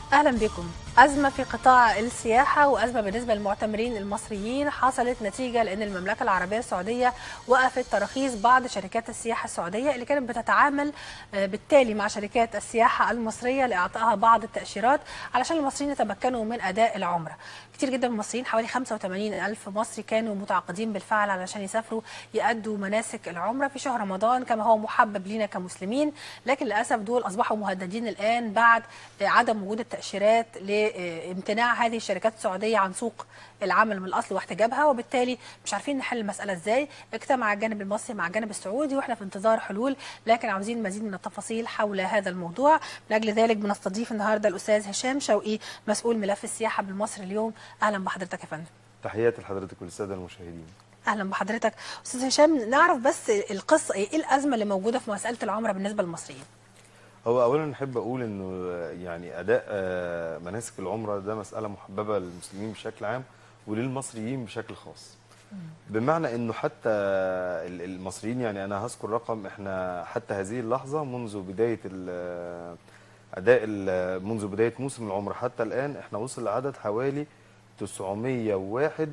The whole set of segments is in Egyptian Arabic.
اهلا بكم ازمه في قطاع السياحه وازمه بالنسبه للمعتمرين المصريين حصلت نتيجه لان المملكه العربيه السعوديه وقفت تراخيص بعض شركات السياحه السعوديه اللي كانت بتتعامل آه، بالتالي مع شركات السياحه المصريه لاعطائها بعض التاشيرات علشان المصريين يتمكنوا من اداء العمره كتير جدا من المصريين حوالي 85 الف مصري كانوا متعاقدين بالفعل علشان يسافروا يادوا مناسك العمره في شهر رمضان كما هو محبب لينا كمسلمين لكن للاسف دول اصبحوا مهددين الان بعد عدم وجود التاشيرات لامتناع هذه الشركات السعوديه عن سوق العمل من الاصل واحتجابها وبالتالي مش عارفين نحل المساله ازاي اجتمع الجانب المصري مع الجانب السعودي واحنا في انتظار حلول لكن عاوزين مزيد من التفاصيل حول هذا الموضوع من اجل ذلك بنستضيف النهارده الاستاذ هشام شوقي مسؤول ملف السياحه بالمصري اليوم اهلا بحضرتك يا فندم تحياتي لحضرتك والساده المشاهدين اهلا بحضرتك استاذ هشام نعرف بس القصه ايه ايه الازمه اللي موجوده في مساله العمره بالنسبه للمصريين هو اولا احب اقول انه يعني اداء آه، مناسك العمره ده مساله محببه للمسلمين بشكل عام وللمصريين بشكل خاص بمعنى انه حتى ال- المصريين يعني انا هذكر رقم احنا حتى هذه اللحظه منذ بدايه ال- اداء ال- منذ بدايه موسم العمره حتى الان احنا وصل لعدد حوالي 901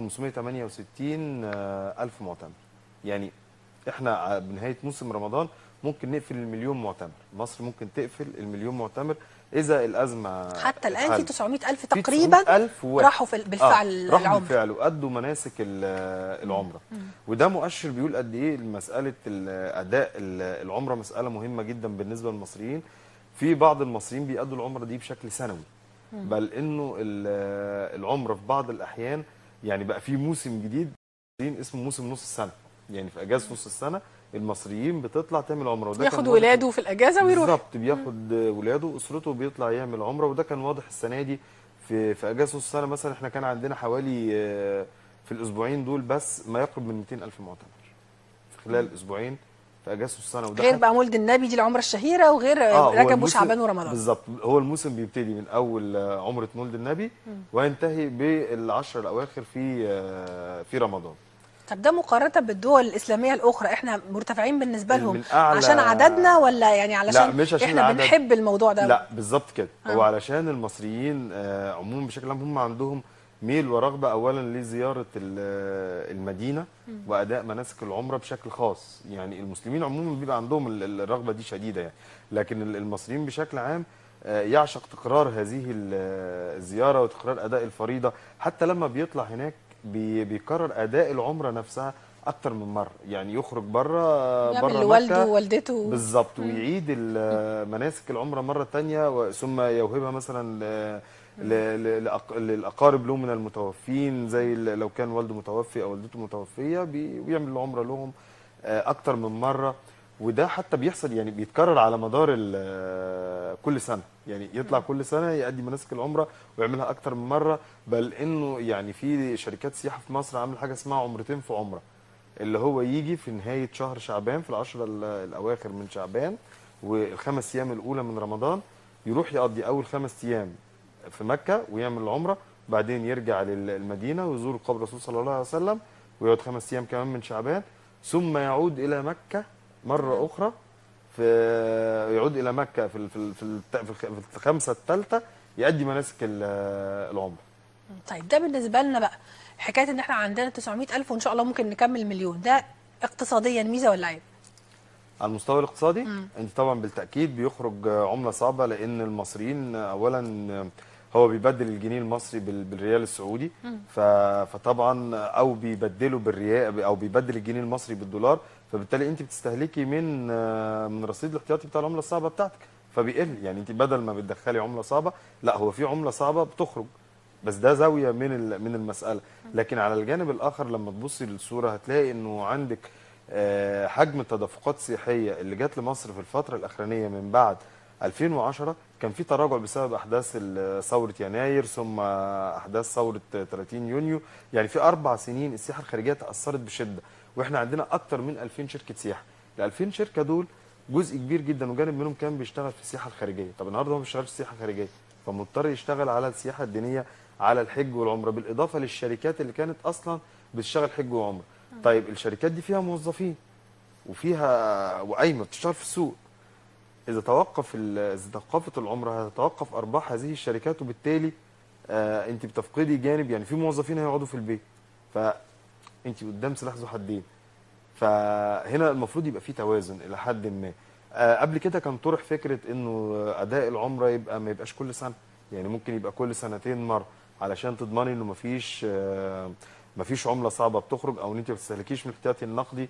568 آه، الف معتمر يعني احنا ع- بنهايه موسم رمضان ممكن نقفل المليون معتمر مصر ممكن تقفل المليون معتمر اذا الازمه حتى الان في اتحلت. 900 الف في تقريبا 900,000 واحد. راحوا في بالفعل آه راحوا العمره بالفعل وادوا مناسك ال- العمره وده مؤشر بيقول قد ايه مساله ال- اداء ال- العمره مساله مهمه جدا بالنسبه للمصريين في بعض المصريين بيأدوا العمره دي بشكل سنوي بل انه ال- العمره في بعض الاحيان يعني بقى في موسم جديد اسمه موسم نص السنه يعني في اجازه نص السنه المصريين بتطلع تعمل عمره وده كان ياخد واضح- ولاده في الاجازه ويروح بالظبط بياخد ولاده واسرته وبيطلع يعمل عمره وده كان واضح السنه دي في في اجازه نص السنه مثلا احنا كان عندنا حوالي آه، في الاسبوعين دول بس ما يقرب من 200 الف معتمر في خلال اسبوعين في اجازه نص السنه وده غير حتى- بقى مولد النبي دي العمره الشهيره وغير هو رجب الموسم- وشعبان ورمضان بالظبط هو الموسم بيبتدي من اول آه، عمره مولد النبي وينتهي بالعشر الاواخر في آه، في رمضان طب ده مقارنه بالدول الاسلاميه الاخرى احنا مرتفعين بالنسبه لهم من أعلى- عشان عددنا ولا يعني علشان مش عشان احنا العدد. بنحب الموضوع ده لا بالظبط كده آه. هو علشان المصريين آه، عموما بشكل عام هم عندهم ميل ورغبه اولا لزياره ال- المدينه واداء مناسك العمره بشكل خاص يعني المسلمين عموما بيبقى عندهم ال- ال- الرغبه دي شديده يعني لكن ال- المصريين بشكل عام آه، يعشق تكرار هذه ال- الزياره وتكرار اداء الفريضه حتى لما بيطلع هناك بي- بيكرر اداء العمره نفسها اكتر من مره يعني يخرج بره يعمل بره لوالده مكة ووالدته بالظبط ويعيد ال- مناسك العمره مره تانية ثم يوهبها مثلا ل- ل- ل- لأق- للاقارب له من المتوفين زي ال- لو كان والده متوفي او والدته متوفيه بي- بيعمل العمره لهم آه، اكتر من مره وده حتى بيحصل يعني بيتكرر على مدار ال- كل سنه يعني يطلع كل سنه يؤدي مناسك العمره ويعملها اكتر من مره بل انه يعني في شركات سياحه في مصر عامله حاجه اسمها عمرتين في عمره اللي هو يجي في نهايه شهر شعبان في العشرة ال- الاواخر من شعبان والخمس ايام الاولى من رمضان يروح يقضي اول خمس ايام في مكه ويعمل العمره بعدين يرجع للمدينه ويزور قبر الرسول صلى الله عليه وسلم ويقعد خمس ايام كمان من شعبان ثم يعود الى مكه مره اخرى في يعود الى مكه في ال- في ال- في الت- في الخ- في الخمسه الثالثه يؤدي مناسك ال- العمره طيب ده بالنسبه لنا بقى حكايه ان احنا عندنا 900 الف وان شاء الله ممكن نكمل مليون ده اقتصاديا ميزه ولا عيب على المستوى الاقتصادي مم. انت طبعا بالتاكيد بيخرج عمله صعبه لان المصريين اولا هو بيبدل الجنيه المصري بال- بالريال السعودي ف- فطبعا او بيبدله بالريال او بيبدل الجنيه المصري بالدولار فبالتالي انت بتستهلكي من من الرصيد الاحتياطي بتاع العمله الصعبه بتاعتك فبيقل يعني انت بدل ما بتدخلي عمله صعبه لا هو في عمله صعبه بتخرج بس ده زاويه من ال- من المساله لكن على الجانب الاخر لما تبصي للصوره هتلاقي انه عندك آه، حجم التدفقات السياحيه اللي جت لمصر في الفتره الاخرانيه من بعد 2010 كان في تراجع بسبب احداث ال- ثوره يناير ثم احداث ثوره 30 يونيو يعني في اربع سنين السياحه الخارجيه تاثرت بشده واحنا عندنا اكتر من 2000 شركه سياحه ال 2000 شركه دول جزء كبير جدا وجانب منهم كان بيشتغل في السياحه الخارجيه طب النهارده هو ما بيشتغلش في السياحه الخارجيه فمضطر يشتغل على السياحه الدينيه على الحج والعمره بالاضافه للشركات اللي كانت اصلا بتشتغل حج وعمره طيب الشركات دي فيها موظفين وفيها وقايمه بتشتغل في السوق اذا توقف ال- اذا توقفت العمره هتتوقف ارباح هذه الشركات وبالتالي آه انت بتفقدي جانب يعني في موظفين هيقعدوا في البيت فانت قدام سلاح ذو حدين فهنا المفروض يبقى في توازن الى حد ما آه قبل كده كان طرح فكره انه اداء العمره يبقى ما يبقاش كل سنه يعني ممكن يبقى كل سنتين مره علشان تضمني انه مفيش آه مفيش عمله صعبه بتخرج او ان انت ما بتستهلكيش من الاحتياطي النقدي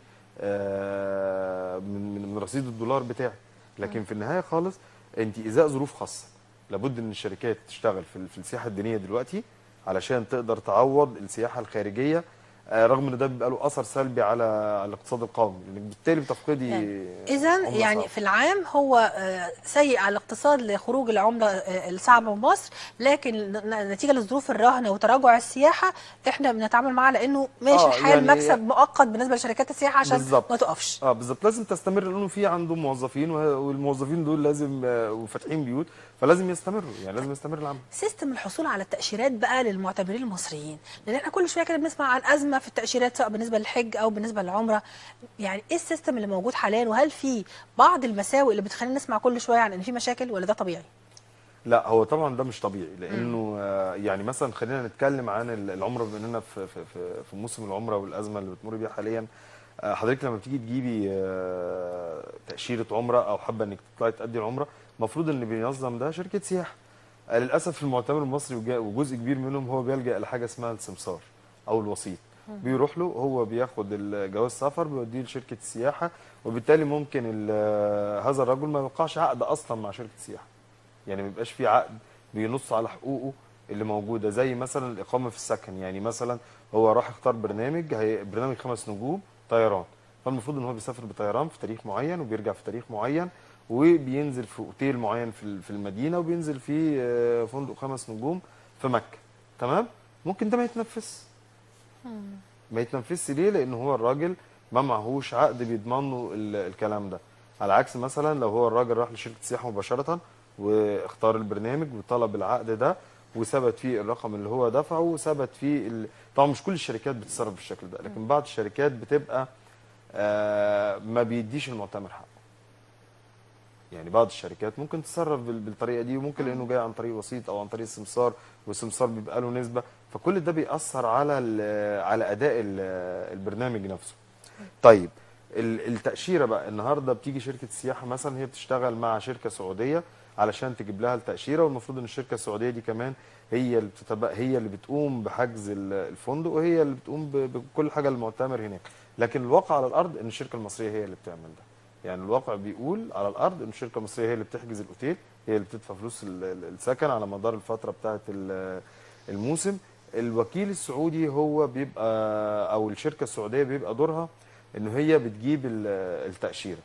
آه من من من رصيد الدولار بتاعك لكن في النهايه خالص انت ازاء ظروف خاصه لابد ان الشركات تشتغل في ال- في السياحه الدينيه دلوقتي علشان تقدر تعوض السياحه الخارجيه آه، رغم ان ده بيبقى له اثر سلبي على على الاقتصاد القومي لانك بالتالي بتفقدي اذا عملة يعني صعبة. في العام هو آه، سيء على الاقتصاد لخروج العمله آه، الصعبه من مصر لكن ن- نتيجه لظروف الرهن وتراجع السياحه احنا بنتعامل معاه لانه ماشي آه، الحال يعني- مكسب مؤقت بالنسبه لشركات السياحه عشان بالظبط. ما تقفش اه بالظبط لازم تستمر لانه في عنده موظفين وه- والموظفين دول لازم آه، وفاتحين بيوت فلازم يستمروا يعني لازم يستمر العمل سيستم الحصول على التاشيرات بقى للمعتمرين المصريين لان احنا كل شويه كده بنسمع عن ازمه في التاشيرات سواء بالنسبه للحج او بالنسبه للعمره يعني ايه السيستم اللي موجود حاليا وهل في بعض المساوئ اللي بتخلينا نسمع كل شويه عن ان في مشاكل ولا ده طبيعي لا هو طبعا ده مش طبيعي لانه آه، يعني مثلا خلينا نتكلم عن ال- العمره بما اننا في في في, في موسم العمره والازمه اللي بتمر بيها حاليا آه، حضرتك لما بتيجي تجيبي آه، تاشيره عمره او حابه انك تطلعي تأدي العمره المفروض ان بينظم ده شركه سياحه آه، للاسف المعتمر المصري وجا- وجزء كبير منهم هو بيلجا لحاجه اسمها السمسار او الوسيط بيروح له هو بياخد الجواز سفر بيوديه لشركه السياحه وبالتالي ممكن ال- هذا الرجل ما يوقعش عقد اصلا مع شركه السياحه يعني ما يبقاش في عقد بينص على حقوقه اللي موجوده زي مثلا الاقامه في السكن يعني مثلا هو راح اختار برنامج هي برنامج خمس نجوم طيران فالمفروض ان هو بيسافر بطيران في تاريخ معين وبيرجع في تاريخ معين وبينزل في اوتيل معين في ال- في المدينه وبينزل في آه، فندق خمس نجوم في مكه تمام ممكن ده ما يتنفذش ما يتنفذش ليه لان هو الراجل ما معهوش عقد بيضمن له ال- الكلام ده على عكس مثلا لو هو الراجل راح لشركه السياحه مباشره واختار البرنامج وطلب العقد ده وثبت فيه الرقم اللي هو دفعه وثبت فيه ال... طبعا مش كل الشركات بتتصرف بالشكل ده لكن بعض الشركات بتبقى آه ما بيديش المعتمر حقه يعني بعض الشركات ممكن تتصرف بال- بالطريقه دي وممكن لانه جاي عن طريق وسيط او عن طريق السمسار والسمسار بيبقى له نسبه فكل ده بيأثر على ال- على اداء ال- البرنامج نفسه. طيب ال- التأشيرة بقى النهارده بتيجي شركة السياحة مثلا هي بتشتغل مع شركة سعودية علشان تجيب لها التأشيرة والمفروض ان الشركة السعودية دي كمان هي اللي بتتبق هي اللي بتقوم بحجز ال- الفندق وهي اللي بتقوم ب- بكل حاجة للمعتمر هناك لكن الواقع على الأرض ان الشركة المصرية هي اللي بتعمل ده يعني الواقع بيقول على الأرض ان الشركة المصرية هي اللي بتحجز الأوتيل هي اللي بتدفع فلوس ال- ال- السكن على مدار الفترة بتاعة ال- الموسم الوكيل السعودي هو بيبقى او الشركه السعوديه بيبقى دورها ان هي بتجيب ال- التاشيره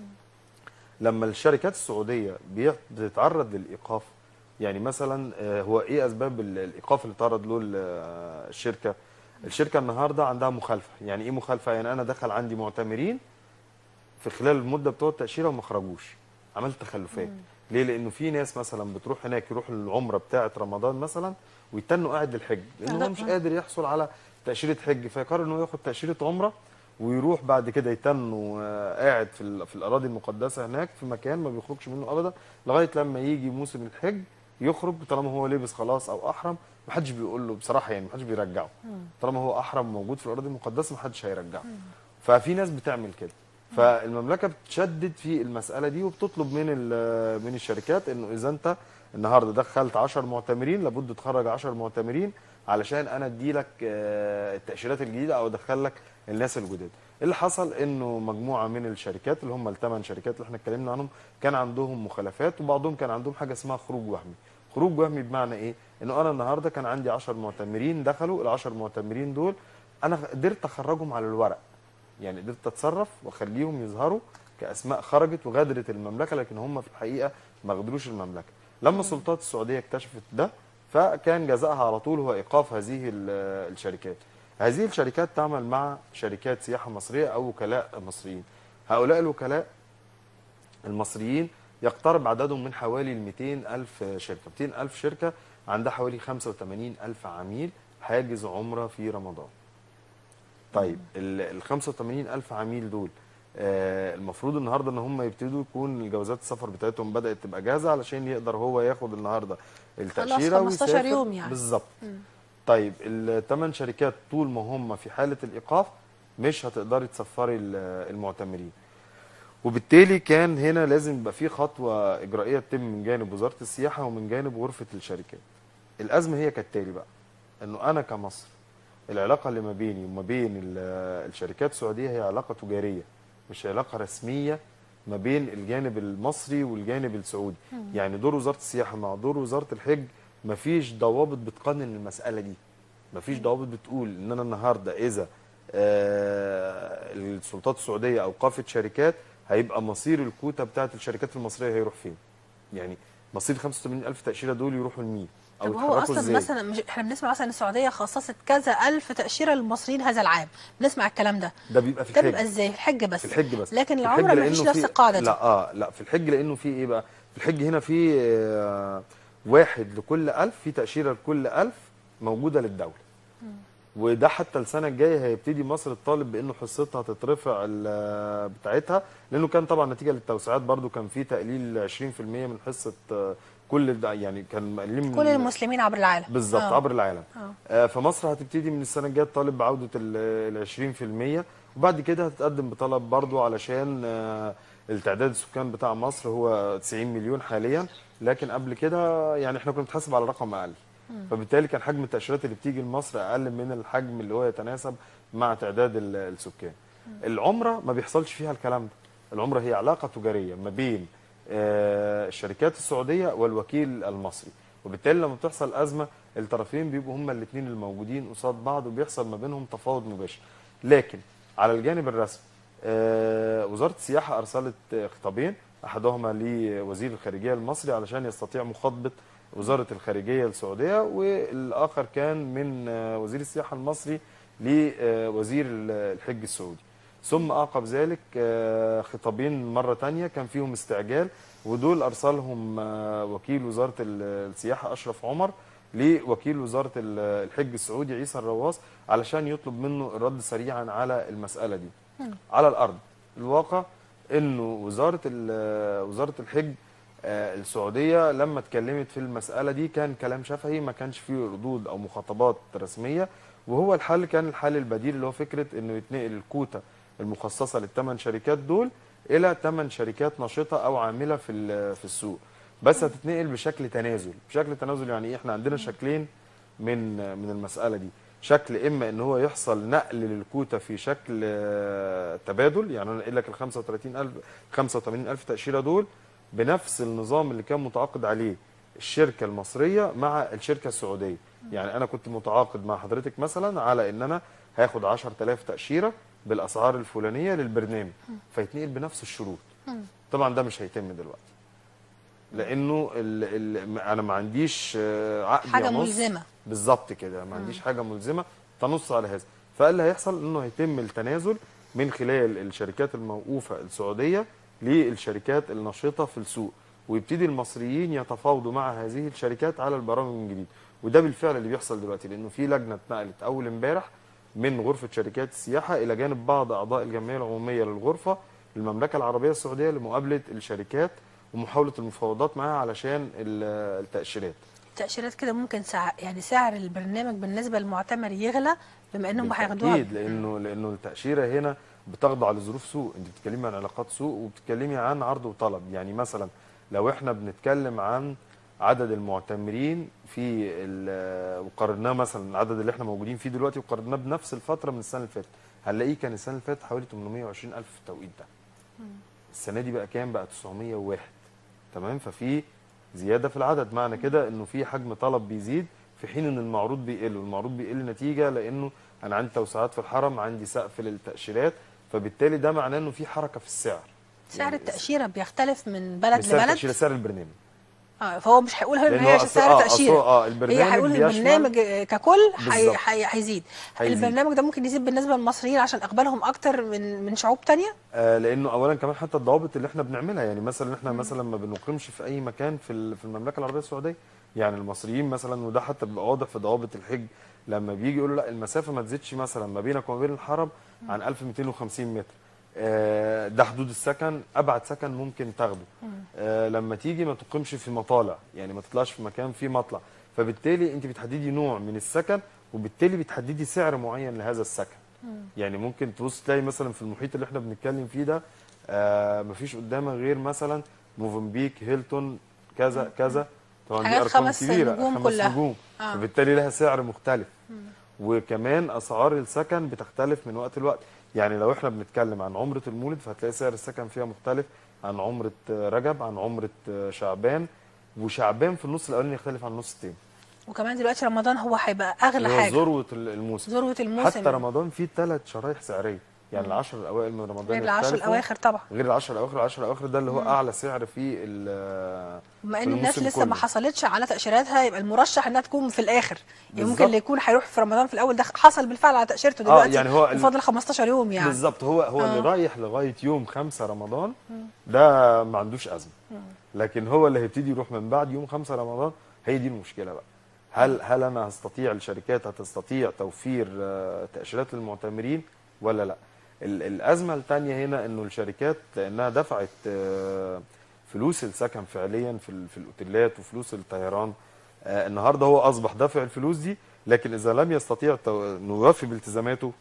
لما الشركات السعوديه بي- بتتعرض للايقاف يعني مثلا آه، هو ايه اسباب ال- الايقاف اللي تعرض له ال- آه، الشركه الشركه النهارده عندها مخالفه يعني ايه مخالفه يعني انا دخل عندي معتمرين في خلال المده بتوع التاشيره وما خرجوش عملت تخلفات ليه لانه في ناس مثلا بتروح هناك يروح العمره بتاعه رمضان مثلا ويتنوا قاعد للحج لانه هو مش قادر يحصل على تاشيره حج فيقرر انه ياخد تاشيره عمره ويروح بعد كده يتنوا آه، قاعد في ال- في الاراضي المقدسه هناك في مكان ما بيخرجش منه ابدا لغايه لما يجي موسم الحج يخرج طالما هو لبس خلاص او احرم محدش بيقول له بصراحه يعني محدش بيرجعه طالما هو احرم موجود في الاراضي المقدسه محدش هيرجعه ففي ناس بتعمل كده فالمملكه بتشدد في المساله دي وبتطلب من ال- من الشركات انه اذا انت النهارده دخلت 10 معتمرين لابد تخرج 10 معتمرين علشان انا ادي لك التاشيرات الجديده او ادخل لك الناس الجداد اللي حصل انه مجموعه من الشركات اللي هم الثمان شركات اللي احنا اتكلمنا عنهم كان عندهم مخالفات وبعضهم كان عندهم حاجه اسمها خروج وهمي خروج وهمي بمعنى ايه انه انا النهارده كان عندي 10 معتمرين دخلوا ال 10 معتمرين دول انا قدرت اخرجهم على الورق يعني قدرت اتصرف واخليهم يظهروا كاسماء خرجت وغادرت المملكه لكن هم في الحقيقه ما غادروش المملكه لما السلطات السعوديه اكتشفت ده فكان جزاءها على طول هو ايقاف هذه ال- الشركات هذه الشركات تعمل مع شركات سياحه مصريه او وكلاء مصريين هؤلاء الوكلاء المصريين يقترب عددهم من حوالي ال 200 ألف شركة 200 ألف شركة عندها حوالي 85 ألف عميل حاجز عمرة في رمضان طيب ال ال 85 ألف عميل دول آه، المفروض النهارده ان هم يبتدوا يكون الجوازات السفر بتاعتهم بدات تبقى جاهزه علشان يقدر هو ياخد النهارده التاشيره 15 ويسافر. يوم يعني. بالظبط طيب الثمان شركات طول ما هم في حاله الايقاف مش هتقدري تسفري ال- المعتمرين وبالتالي كان هنا لازم يبقى في خطوه اجرائيه تتم من جانب وزاره السياحه ومن جانب غرفه الشركات الازمه هي كالتالي بقى انه انا كمصر العلاقه اللي ما بيني وما بين ال- الشركات السعوديه هي علاقه تجاريه مش علاقه رسميه ما بين الجانب المصري والجانب السعودي يعني دور وزاره السياحه مع دور وزاره الحج مفيش ضوابط بتقنن المساله دي مفيش ضوابط بتقول ان انا النهارده اذا آه، السلطات السعوديه اوقفت شركات هيبقى مصير الكوتا بتاعت الشركات المصريه هيروح فين يعني مصير 85000 تاشيره دول يروحوا لمين او طب هو يتحركوا اصلا ازاي مثلا مش احنا بنسمع مثلا السعوديه خصصت كذا الف تاشيره للمصريين هذا العام بنسمع الكلام ده ده بيبقى في ده الحج بيبقى ازاي الحج بس في الحج بس لكن في العمره الحج ما فيش لأنه نفس في- القاعده دي لا اه لا في الحج لانه في ايه بقى في الحج هنا في آه واحد لكل ألف في تأشيرة لكل ألف موجودة للدولة وده حتى السنة الجاية هيبتدي مصر تطالب بأنه حصتها تترفع ال- بتاعتها لأنه كان طبعا نتيجة للتوسعات برضو كان في تقليل 20% من حصة آه، كل الد- يعني كان مقللين من كل المسلمين عبر العالم بالظبط آه. عبر العالم آه. آه، فمصر هتبتدي من السنه الجايه تطالب بعوده ال 20% وبعد كده هتتقدم بطلب برضو علشان آه، التعداد السكان بتاع مصر هو 90 مليون حاليا لكن قبل كده يعني احنا كنا بنتحاسب على رقم اقل فبالتالي كان حجم التاشيرات اللي بتيجي لمصر اقل من الحجم اللي هو يتناسب مع تعداد ال- السكان العمره ما بيحصلش فيها الكلام ده العمره هي علاقه تجاريه ما بين آه، الشركات السعوديه والوكيل المصري وبالتالي لما بتحصل ازمه الطرفين بيبقوا هما الاثنين الموجودين قصاد بعض وبيحصل ما بينهم تفاوض مباشر لكن على الجانب الرسمي آه، وزاره السياحه ارسلت آه، خطابين احدهما لوزير الخارجيه المصري علشان يستطيع مخاطبه وزاره الخارجيه السعوديه والاخر كان من آه، وزير السياحه المصري لوزير الحج السعودي ثم اعقب ذلك آه، خطابين مره تانية كان فيهم استعجال ودول ارسلهم آه، وكيل وزاره ال- السياحه اشرف عمر لوكيل وزاره ال- الحج السعودي عيسى الرواس علشان يطلب منه الرد سريعا على المساله دي على الارض الواقع انه وزاره ال- وزاره الحج آه، السعوديه لما اتكلمت في المساله دي كان كلام شفهي ما كانش فيه ردود او مخاطبات رسميه وهو الحل كان الحل البديل اللي هو فكره انه يتنقل الكوتا المخصصه للثمان شركات دول الى ثمان شركات نشطه او عامله في ال- في السوق بس هتتنقل بشكل تنازل بشكل تنازل يعني ايه احنا عندنا شكلين من من المساله دي شكل اما ان هو يحصل نقل للكوتا في شكل آه، تبادل يعني انا قايل لك ال 35000 85000 تاشيره دول بنفس النظام اللي كان متعاقد عليه الشركه المصريه مع الشركه السعوديه يعني انا كنت متعاقد مع حضرتك مثلا على ان انا هاخد 10000 تاشيره بالاسعار الفلانيه للبرنامج فيتنقل بنفس الشروط طبعا ده مش هيتم دلوقتي لانه ال ال انا ما عنديش آه، عقد حاجة ينص- ملزمة. بالظبط كده ما عنديش حاجه ملزمه تنص على هذا فاللي هيحصل انه هيتم التنازل من خلال الشركات الموقوفه السعوديه للشركات النشطه في السوق ويبتدي المصريين يتفاوضوا مع هذه الشركات على البرامج من جديد وده بالفعل اللي بيحصل دلوقتي لانه في لجنه اتنقلت اول امبارح من غرفه شركات السياحه الى جانب بعض اعضاء الجمعيه العموميه للغرفه المملكه العربيه السعوديه لمقابله الشركات ومحاوله المفاوضات معاها علشان ال- التاشيرات التاشيرات كده ممكن سع... يعني سعر البرنامج بالنسبه للمعتمر يغلى بما انهم هياخدوها اكيد لانه لانه التاشيره هنا بتخضع لظروف سوق انت بتتكلمي عن علاقات سوق وبتتكلمي عن عرض وطلب يعني مثلا لو احنا بنتكلم عن عدد المعتمرين في ال- وقارناه مثلا العدد اللي احنا موجودين فيه دلوقتي وقارناه بنفس الفتره من السنه اللي فاتت هنلاقيه كان السنه اللي فاتت حوالي 820 الف في التوقيت ده السنه دي بقى كام بقى 901 تمام ففي زياده في العدد معنى كده انه في حجم طلب بيزيد في حين ان المعروض بيقل والمعروض بيقل نتيجه لانه انا عندي توسعات في الحرم عندي سقف للتاشيرات فبالتالي ده معناه انه في حركه في السعر سعر يعني التاشيره بيختلف من بلد مش سعر لبلد التاشيره سعر البرنامج اه فهو مش هيقول هنا ان لأنه هي أصل- سعر آه، تاشيره أصل- آه، البرنامج هي هيقول بيشمل- البرنامج ككل هي- بالظبط. هي- هيزيد هيزيد. البرنامج ده ممكن يزيد بالنسبه للمصريين عشان اقبالهم اكتر من من شعوب تانية آه لانه اولا كمان حتى الضوابط اللي احنا بنعملها يعني مثلا احنا مثلا ما بنقيمش في اي مكان في ال- في المملكه العربيه السعوديه يعني المصريين مثلا وده حتى بيبقى واضح في ضوابط الحج لما بيجي يقولوا لا المسافه ما تزيدش مثلا ما بينك وما بين الحرم عن 1250 متر آه، ده حدود السكن ابعد سكن ممكن تاخده آه، لما تيجي ما تقيمش في مطالع يعني ما تطلعش في مكان فيه مطلع فبالتالي انت بتحددي نوع من السكن وبالتالي بتحددي سعر معين لهذا السكن يعني ممكن تبص تلاقي مثلا في المحيط اللي احنا بنتكلم فيه ده آه مفيش قدامك غير مثلا موفنبيك هيلتون كذا كذا طبعا دي حاجات ارقام خمس كبيره نجوم خمس كلها. نجوم آه. فبالتالي لها سعر مختلف وكمان اسعار السكن بتختلف من وقت لوقت يعني لو احنا بنتكلم عن عمره المولد فهتلاقي سعر السكن فيها مختلف عن عمره رجب عن عمره شعبان وشعبان في النص الاولاني يختلف عن النص التاني وكمان دلوقتي رمضان هو هيبقى اغلى اللي هو حاجه ذروه الموسم ذروه الموسم حتى رمضان فيه ثلاث شرايح سعريه يعني العشر الاوائل من رمضان غير العشر يختلفوا، الاواخر طبعا غير العشر الاواخر العشر الاواخر ده اللي هو اعلى سعر في ال- بما في ان الناس الموسم لسه ما كله. حصلتش على تاشيراتها يبقى المرشح انها تكون في الاخر يعني ممكن بالظبط. اللي يكون هيروح في رمضان في الاول ده حصل بالفعل على تاشيرته دلوقتي يعني هو ال- وفاضل 15 يوم يعني بالظبط هو هو اللي آه. رايح لغايه يوم 5 رمضان ده ما عندوش ازمه لكن هو اللي هيبتدي يروح من بعد يوم 5 رمضان هي دي المشكله بقى هل هل انا هستطيع الشركات هتستطيع توفير آه، تاشيرات للمعتمرين ولا لا ال- الازمه الثانيه هنا انه الشركات لانها دفعت آه، فلوس السكن فعليا في ال- في الاوتيلات وفلوس الطيران آه، النهارده هو اصبح دافع الفلوس دي لكن اذا لم يستطيع تو- انه يوفي بالتزاماته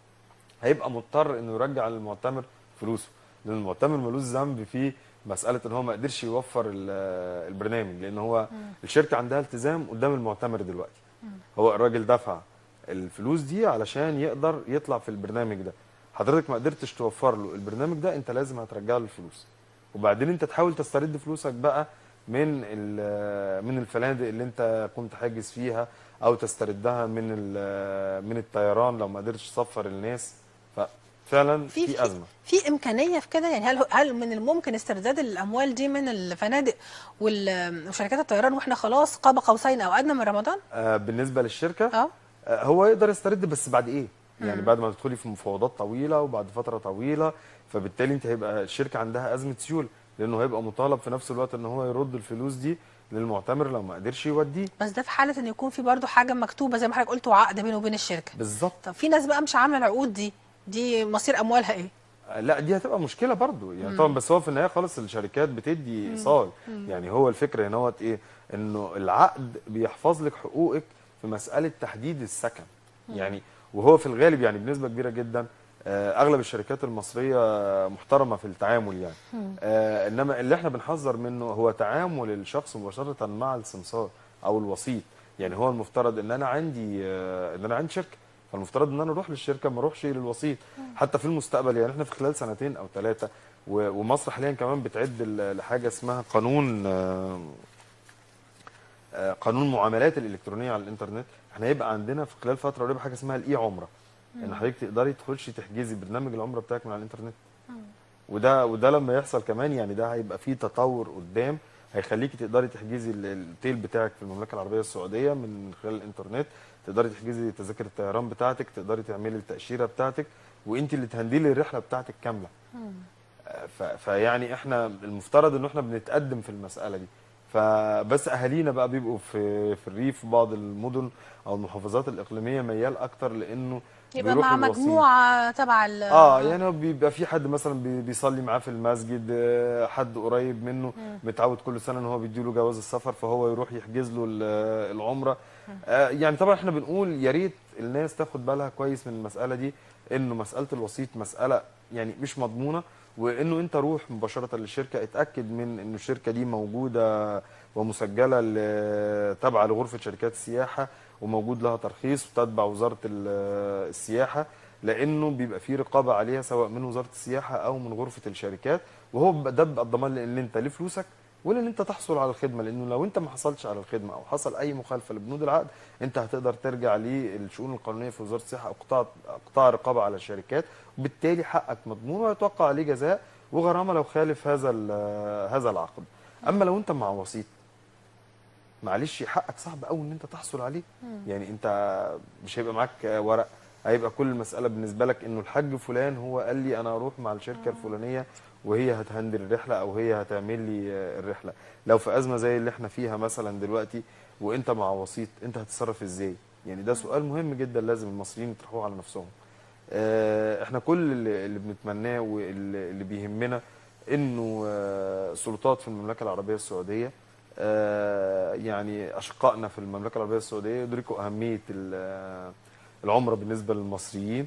هيبقى مضطر انه يرجع للمعتمر فلوسه لان المعتمر ملوش ذنب في مساله ان هو ما قدرش يوفر ال- البرنامج لان هو الشركه عندها التزام قدام المعتمر دلوقتي هو الراجل دفع الفلوس دي علشان يقدر يطلع في البرنامج ده حضرتك ما قدرتش توفر له البرنامج ده انت لازم هترجع له الفلوس وبعدين انت تحاول تسترد فلوسك بقى من ال- من الفنادق اللي انت كنت حاجز فيها او تستردها من ال- من الطيران لو ما قدرتش تسفر الناس ففعلا في في في, ازمه في امكانيه في كده يعني هل هل من الممكن استرداد الاموال دي من الفنادق وال- وشركات الطيران واحنا خلاص قاب قوسين او ادنى من رمضان آه بالنسبه للشركه اه آه، هو يقدر يسترد بس بعد ايه؟ يعني بعد ما تدخلي في مفاوضات طويله وبعد فتره طويله فبالتالي انت هيبقى الشركه عندها ازمه سيوله لانه هيبقى مطالب في نفس الوقت ان هو يرد الفلوس دي للمعتمر لو ما قدرش يوديه بس ده في حاله ان يكون في برضو حاجه مكتوبه زي ما حضرتك قلت وعقد بينه وبين الشركه بالظبط طب في ناس بقى مش عامله العقود دي دي مصير اموالها ايه آه، لا دي هتبقى مشكله برضو يعني طبعا بس هو في النهايه خالص الشركات بتدي ايصال يعني هو الفكره هنا هو ايه انه العقد بيحفظ لك حقوقك في مساله تحديد السكن يعني وهو في الغالب يعني بنسبه كبيره جدا آه، اغلب الشركات المصريه محترمه في التعامل يعني آه، انما اللي احنا بنحذر منه هو تعامل الشخص مباشره مع السمسار او الوسيط يعني هو المفترض ان انا عندي آه، ان انا عندي شركه فالمفترض ان انا اروح للشركه ما اروحش للوسيط حتى في المستقبل يعني احنا في خلال سنتين او ثلاثه ومصر حاليا كمان بتعد ل- لحاجه اسمها قانون آه، آه، قانون معاملات الالكترونيه على الانترنت احنا هيبقى عندنا في خلال فتره قريبه حاجه اسمها الاي عمره ان حضرتك تقدري تخشي تحجزي برنامج العمره بتاعك من على الانترنت وده وده لما يحصل كمان يعني ده هيبقى فيه تطور قدام هيخليكي تقدري تحجزي ال- الاوتيل بتاعك في المملكه العربيه السعوديه من خلال الانترنت تقدري تحجزي تذاكر الطيران بتاعتك تقدري تعملي التاشيره بتاعتك وانت اللي تهندلي الرحله بتاعتك كامله آه، ف- فيعني احنا المفترض ان احنا بنتقدم في المساله دي فبس اهالينا بقى بيبقوا في في الريف وبعض المدن او المحافظات الاقليميه ميال اكتر لانه يبقى بيروحوا مع الوسيط. مجموعه تبع ال- اه يعني هو بيبقى في حد مثلا بي- بيصلي معاه في المسجد آه، حد قريب منه متعود كل سنه ان هو بيديله جواز السفر فهو يروح يحجز له ال- العمره آه، يعني طبعا احنا بنقول يا ريت الناس تاخد بالها كويس من المساله دي انه مساله الوسيط مساله يعني مش مضمونه وانه انت روح مباشره للشركه اتاكد من انه الشركه دي موجوده ومسجله ل- تابعه لغرفه شركات السياحه وموجود لها ترخيص وتتبع وزاره ال- السياحه لانه بيبقى في رقابه عليها سواء من وزاره السياحه او من غرفه الشركات وهو بيبقى- ده بيبقى الضمان لان انت ليه فلوسك ولا ان انت تحصل على الخدمه لانه لو انت ما حصلتش على الخدمه او حصل اي مخالفه لبنود العقد انت هتقدر ترجع للشؤون القانونيه في وزاره السياحه او قطاع قطاع رقابه على الشركات وبالتالي حقك مضمون ويتوقع عليه جزاء وغرامه لو خالف هذا ال- هذا العقد اما لو انت مع وسيط معلش حقك صعب قوي ان انت تحصل عليه يعني انت مش هيبقى معاك ورق هيبقى كل المساله بالنسبه لك انه الحاج فلان هو قال لي انا اروح مع الشركه الفلانيه وهي هتهندل الرحله او هي هتعمل لي الرحله لو في ازمه زي اللي احنا فيها مثلا دلوقتي وانت مع وسيط انت هتتصرف ازاي يعني ده سؤال مهم جدا لازم المصريين يطرحوه على نفسهم آه، احنا كل اللي اللي بنتمناه واللي اللي بيهمنا انه آه، السلطات في المملكه العربيه السعوديه آه، يعني اشقائنا في المملكه العربيه السعوديه يدركوا اهميه ال- آه، العمره بالنسبه للمصريين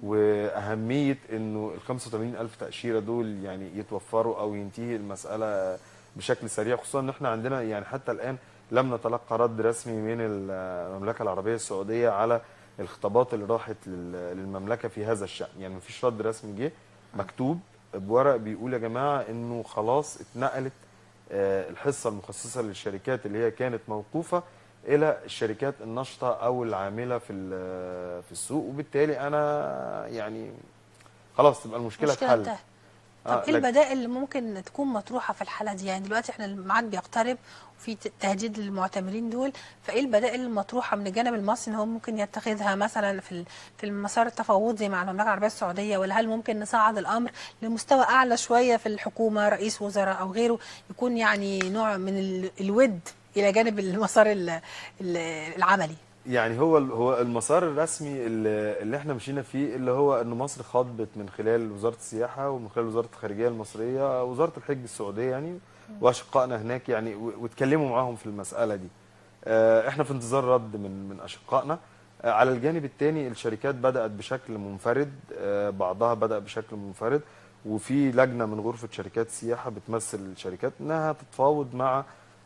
واهميه انه ال 85 الف تاشيره دول يعني يتوفروا او ينتهي المساله بشكل سريع خصوصا ان احنا عندنا يعني حتى الان لم نتلقى رد رسمي من المملكه العربيه السعوديه على الخطابات اللي راحت لل- للمملكه في هذا الشان يعني مفيش رد رسمي جه مكتوب بورق بيقول يا جماعه انه خلاص اتنقلت آه، الحصه المخصصه للشركات اللي هي كانت موقوفه الى الشركات النشطه او العامله في ال- في السوق وبالتالي انا يعني خلاص تبقى المشكله مشكلة اتحلت انتهت. آه، طب ايه لكن- البدائل اللي ممكن تكون مطروحه في الحاله دي يعني دلوقتي احنا الميعاد بيقترب وفي ت- تهديد للمعتمرين دول فايه البدائل المطروحه من الجانب المصري ان هو ممكن يتخذها مثلا في ال- في المسار التفاوضي مع المملكه العربيه السعوديه ولا هل ممكن نصعد الامر لمستوى اعلى شويه في الحكومه رئيس وزراء او غيره يكون يعني نوع من ال- الود الى جانب المسار ال- ال- العملي يعني هو هو المسار الرسمي اللي, اللي احنا مشينا فيه اللي هو ان مصر خاطبت من خلال وزاره السياحه ومن خلال وزاره الخارجيه المصريه وزاره الحج السعوديه يعني واشقائنا هناك يعني و- واتكلموا معاهم في المساله دي. آه، احنا في انتظار رد من من اشقائنا. آه، على الجانب الثاني الشركات بدات بشكل منفرد آه، بعضها بدا بشكل منفرد وفي لجنه من غرفه شركات السياحه بتمثل الشركات انها تتفاوض مع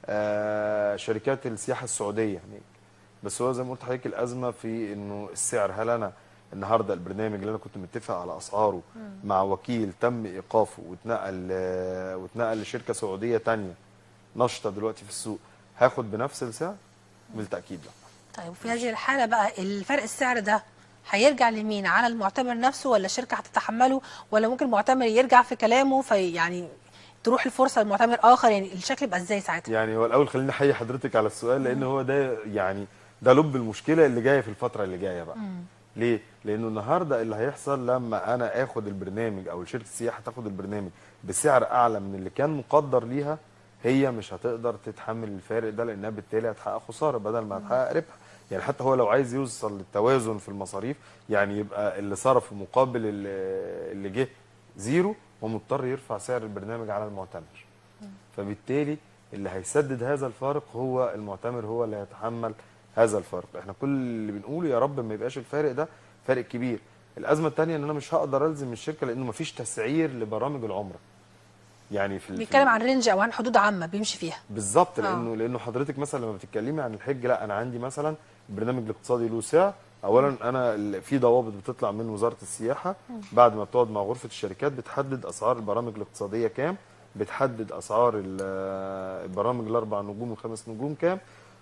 آه، شركات السياحه السعوديه هناك. بس هو زي ما قلت لحضرتك الازمه في انه السعر هل انا النهارده البرنامج اللي انا كنت متفق على اسعاره مع وكيل تم ايقافه واتنقل آه، واتنقل لشركه سعوديه تانية نشطه دلوقتي في السوق هاخد بنفس السعر؟ بالتاكيد لا طيب في هذه الحالة بقى الفرق السعر ده هيرجع لمين على المعتمر نفسه ولا الشركة هتتحمله ولا ممكن المعتمر يرجع في كلامه في يعني تروح الفرصة لمعتمر آخر يعني الشكل يبقى ازاي ساعتها يعني هو الاول خليني احيي حضرتك على السؤال لان هو ده يعني ده لب المشكله اللي جايه في الفتره اللي جايه بقى ليه لانه النهارده اللي هيحصل لما انا اخد البرنامج او شركه السياحه تاخد البرنامج بسعر اعلى من اللي كان مقدر ليها هي مش هتقدر تتحمل الفارق ده لانها بالتالي هتحقق خساره بدل ما هتحقق ربح يعني حتى هو لو عايز يوصل للتوازن في المصاريف يعني يبقى اللي صرفه مقابل اللي اللي جه زيرو ومضطر يرفع سعر البرنامج على المعتمر فبالتالي اللي هيسدد هذا الفارق هو المعتمر هو اللي هيتحمل هذا الفارق احنا كل اللي بنقوله يا رب ما يبقاش الفارق ده فارق كبير الازمه الثانيه ان انا مش هقدر الزم الشركه لانه مفيش تسعير لبرامج العمره يعني في ال- في بيتكلم ال- عن رينج او عن حدود عامة بيمشي فيها بالظبط آه. لانه لانه حضرتك مثلا لما بتتكلمي عن الحج لا انا عندي مثلا البرنامج الاقتصادي له سعر اولا انا ال- في ضوابط بتطلع من وزاره السياحه بعد ما بتقعد مع غرفه الشركات بتحدد اسعار البرامج الاقتصاديه كام بتحدد اسعار ال- البرامج الاربع نجوم والخمس نجوم كام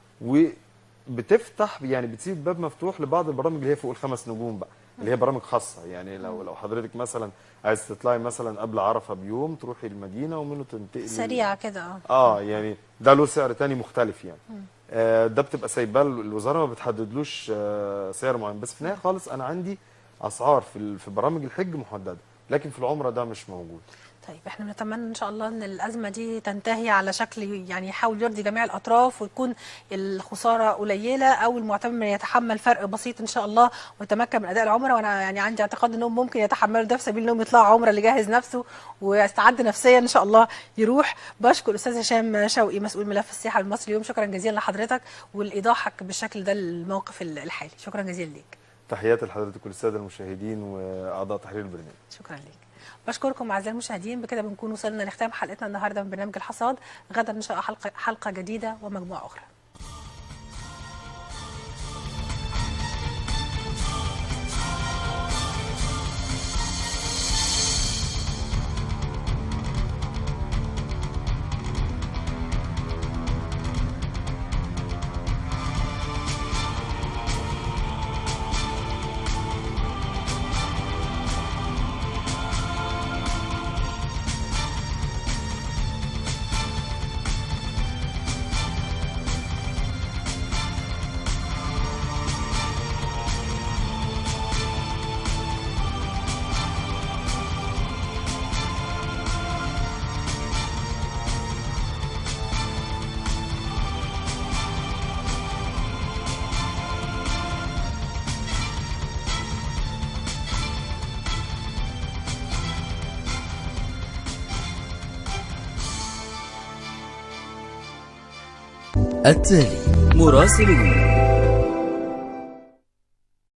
وبتفتح يعني بتسيب الباب مفتوح لبعض البرامج اللي هي فوق الخمس نجوم بقى اللي هي برامج خاصه يعني لو لو حضرتك مثلا عايز تطلعي مثلا قبل عرفه بيوم تروحي المدينه ومنه تنتقلي سريعة كده اه اه يعني ده له سعر تاني مختلف يعني آه ده بتبقى سايباه الوزاره ما بتحددلوش آه سعر معين بس في النهايه خالص انا عندي اسعار في ال- في برامج الحج محدده لكن في العمره ده مش موجود طيب احنا بنتمنى ان شاء الله ان الازمه دي تنتهي على شكل يعني يحاول يرضي جميع الاطراف ويكون الخساره قليله او المعتمر يتحمل فرق بسيط ان شاء الله ويتمكن من اداء العمره وانا يعني عندي اعتقاد انهم ممكن يتحملوا ده في سبيل انهم يطلعوا عمره اللي جاهز نفسه ويستعد نفسيا ان شاء الله يروح بشكر الاستاذ هشام شوقي مسؤول ملف السياحه المصري اليوم شكرا جزيلا لحضرتك ولايضاحك بالشكل ده للموقف الحالي شكرا جزيلا ليك تحياتي لحضرتك والساده المشاهدين واعضاء تحرير البرنامج شكرا ليك بشكركم اعزائي المشاهدين بكده بنكون وصلنا لختام حلقتنا النهارده من برنامج الحصاد غدا ان شاء الله حلقه حلقه جديده ومجموعه اخرى التالي مراسلون